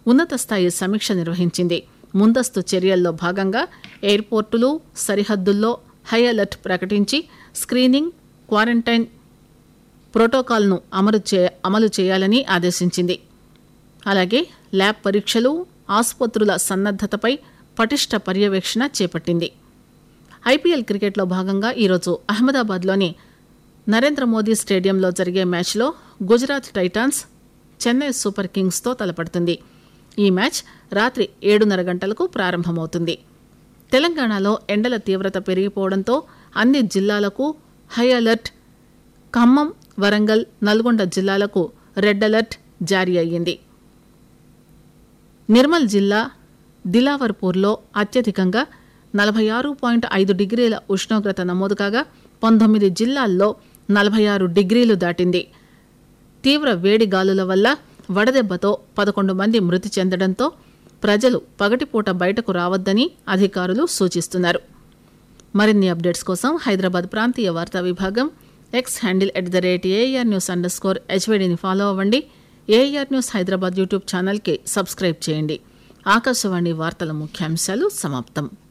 ఉన్నత స్థాయి సమీక్ష నిర్వహించింది ముందస్తు చర్యల్లో భాగంగా ఎయిర్పోర్టులు సరిహద్దుల్లో హై అలర్ట్ ప్రకటించి స్క్రీనింగ్ క్వారంటైన్ ప్రోటోకాల్ను అమలు చే అమలు చేయాలని ఆదేశించింది అలాగే ల్యాబ్ పరీక్షలు ఆసుపత్రుల సన్నద్దతపై పటిష్ట పర్యవేక్షణ చేపట్టింది ఐపీఎల్ క్రికెట్లో భాగంగా ఈరోజు అహ్మదాబాద్లోని నరేంద్ర మోదీ స్టేడియంలో జరిగే మ్యాచ్లో గుజరాత్ టైటాన్స్ చెన్నై సూపర్ కింగ్స్తో తలపడుతుంది ఈ మ్యాచ్ రాత్రి ఏడున్నర గంటలకు ప్రారంభమవుతుంది తెలంగాణలో ఎండల తీవ్రత పెరిగిపోవడంతో అన్ని జిల్లాలకు హై అలర్ట్ ఖమ్మం వరంగల్ నల్గొండ జిల్లాలకు రెడ్ అలర్ట్ జారీ అయ్యింది నిర్మల్ జిల్లా దిలావర్పూర్లో అత్యధికంగా నలభై ఆరు పాయింట్ ఐదు డిగ్రీల ఉష్ణోగ్రత నమోదు కాగా పంతొమ్మిది జిల్లాల్లో నలభై ఆరు డిగ్రీలు దాటింది తీవ్ర వేడి గాలుల వల్ల వడదెబ్బతో పదకొండు మంది మృతి చెందడంతో ప్రజలు పగటిపూట బయటకు రావద్దని అధికారులు సూచిస్తున్నారు మరిన్ని అప్డేట్స్ కోసం హైదరాబాద్ ప్రాంతీయ వార్తా విభాగం X handle at the rate AR news underscore హెచ్వైడిని ఫాలో అవ్వండి ఏఆర్ న్యూస్ హైదరాబాద్ యూట్యూబ్ ఛానల్కి సబ్స్క్రైబ్ చేయండి ఆకాశవాణి వార్తల ముఖ్యాంశాలు సమాప్తం